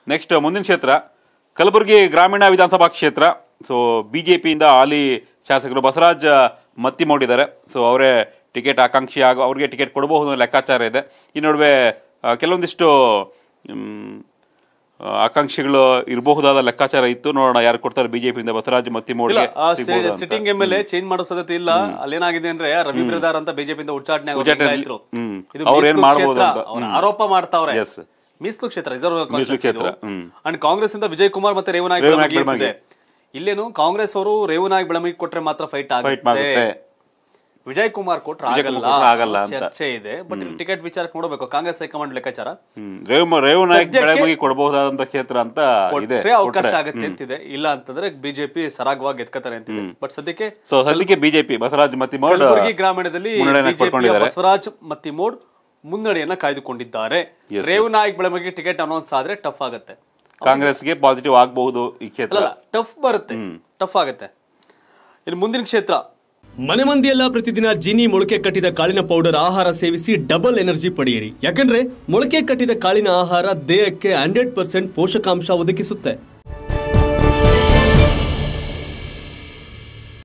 Next ಮುಂದಿನ ಕ್ಷೇತ್ರ ಕಲಬುರಗಿ ಗ್ರಾಮೀಣ ವಿಧಾನಸಭಾ ಕ್ಷೇತ್ರ ಸೊ ಬಿಜೆಪಿಯಿಂದ ಹಾಲಿ ಶಾಸಕರು ಬಸವರಾಜ್ ಮತ್ತಿ ಮಾಡಿದ್ದಾರೆ ಸೊ ಅವರೇ ಟಿಕೆಟ್ ಆಕಾಂಕ್ಷಿ ಆಗೋ ಅವ್ರಿಗೆ ಟಿಕೆಟ್ ಕೊಡಬಹುದು ಅನ್ನೋ ಲೆಕ್ಕಾಚಾರ ಇದೆ ಈ ನಡುವೆ ಆ, ಕೆಲವೊಂದಿಷ್ಟು ಮ್, ಆ, ಆಕಾಂಕ್ಷಿಗಳು ಇರಬಹುದಾದ ಲೆಕ್ಕಾಚಾರ ಇತ್ತು ನೋಡೋಣ ಯಾರು ಕೊಡ್ತಾರೆ ಬಿಜೆಪಿಯಿಂದ ಬಸವರಾಜ್ ಮತ್ತಿ ಇಲ್ಲ ಮೋಡಿಗೆ sitting M L A change ಮಾಡೋ ಸಾಧ್ಯತೆ ಇಲ್ಲ ಅಲ್ಲೇನಾಗಿದೆ ಅಂದ್ರೆ ರವಿ ಬ್ರದಾರ್ ಅಂತ ಬಿಜೆಪಿಯಿಂದ ಉಚ್ಚಾಟನೆ ಆಗೋದು ಉಚ್ಚಾಟನೆ ಹಿಂಗಾಯ್ತು. ಹ್ಮ್. ಇದು ಅವ್ರು ಏನ್ ಮೀಸಲು ಮಾಡ್ಬೋದು ಕ್ಷೇತ್ರ. ಅಂತ. ಅವ್ರು ಹ್ಮ್. ಆರೋಪ ಮಾಡ್ತಾವ್ರೆ Yes. ಮೀಸಲು ಕ್ಷೇತ್ರ ರಿಸರ್ವ್ ಮೀಸಲು ಕ್ಷೇತ್ರ, ಹ್ಮ್. ಅಂಡ್ ಕಾಂಗ್ರೆಸ್ ಇಂದ ವಿಜಯ್ ಕುಮಾರ್ ಮತ್ತೆ ರೇವನಾಯಕ್ ರೇವನಾಯಕ್ ಬೆಳಮಗಿ ಬೆಳಮಗಿ. ಇರ್ತಿದೆ. ಇಲ್ಲೇನು ಕಾಂಗ್ರೆಸ್ ಅವರು ರೇವನಾಯಕ್ ಬೆಳಮಗಿ ಕೊಟ್ರೆ ಮಾತ್ರ ಫೈಟ್ ಫೈಟ್ ಆಗುತ್ತೆ ಮಾಡುತ್ತೆ ವಿಜಯ್ ಕುಮಾರ್ ಕೊಟ್ರೆ ವಿಜಯ್ ಆಗಲ್ಲ ಕುಮಾರ್ ಕೊಟ್ರೆ ಆಗಲ್ಲ ಅಂತ. ಚರ್ಚೆ ಇದೆ ಬಟ್ ಟಿಕೆಟ್ ವಿಚಾರಕ್ಕೆ ನೋಡಬೇಕು ಕಾಂಗ್ರೆಸ್ ಹೈಕಮಾಂಡ್ ಲೆಕ್ಕಾಚಾರ ಹ್ಮ್. ರೇವ್ ರೇವ್ ನಾಯಕ್ ಸದ್ಯಕ್ಕೆ- ಬೆಳಮಗಿ ಕೊಡಬಹುದಾದಂತ ಕ್ಷೇತ್ರ ಅಂತ ಇದೆ ಕೊಟ್ರೆ ಅವಕಾಶ ಆಗತ್ತೆ ಅಂತಿದೆ ಇಲ್ಲ ಅಂತಂದ್ರೆ ಬಿಜೆಪಿ ಸರಾಗವಾಗಿ ಎತ್ಕತಾರೆ ಅಂತಿದೆ ಬಟ್ ಸದ್ಯಕ್ಕೆ ಸೊ ಸದ್ಯಕ್ಕೆ ಬಿಜೆಪಿ ಬಸವರಾಜ್ ಮತ್ತಿ ಮೋಡ್ ಕಲಬುರಗಿ ಗ್ರಾಮೀಣದಲ್ಲಿ ಮುನ್ನಡೆಯನ್ನ ಬಿಜೆಪಿಯ ಪಡ್ಕೊಂಡಿದ್ದಾರೆ. ಬಸವರಾಜ್ ಮತ್ತಿಮೋಡ್ ಮುನ್ನಡೆಯನ್ನ ಕಾಯ್ದುಕೊಂಡಿದ್ದಾರೆ Yes, Revanayak Belamagi ticket announce ಆದ್ರೆ ಟಫ್ ಆಗತ್ತೆ ಕಾಂಗ್ರೆಸ್ಗೆ ಪಾಸಿಟಿವ್ ಆಗಬಹುದು ಈ ಕ್ಷೇತ್ರ ಅಲ್ಲ ಟಫ್ ಬರುತ್ತೆ ಟಫ್ ಆಗತ್ತೆ ಇನ್ನು ಮುಂದಿನ ಕ್ಷೇತ್ರ ಮನೆ ಮಂದಿಯೆಲ್ಲ ಪ್ರತಿದಿನ ಜೀನಿ ಮೊಳಕೆ ಕಟ್ಟಿದ ಕಾಳಿನ ಪೌಡರ್ ಆಹಾರ ಸೇವಿಸಿ ಡಬಲ್ ಎನರ್ಜಿ ಪಡೆಯಿರಿ ಯಾಕಂದ್ರೆ ಮೊಳಕೆ ಕಟ್ಟಿದ ಕಾಳಿನ ಆಹಾರ ದೇಹಕ್ಕೆ ಹಂಡ್ರೆಡ್ ಪರ್ಸೆಂಟ್ ಪೋಷಕಾಂಶ ಒದಗಿಸುತ್ತೆ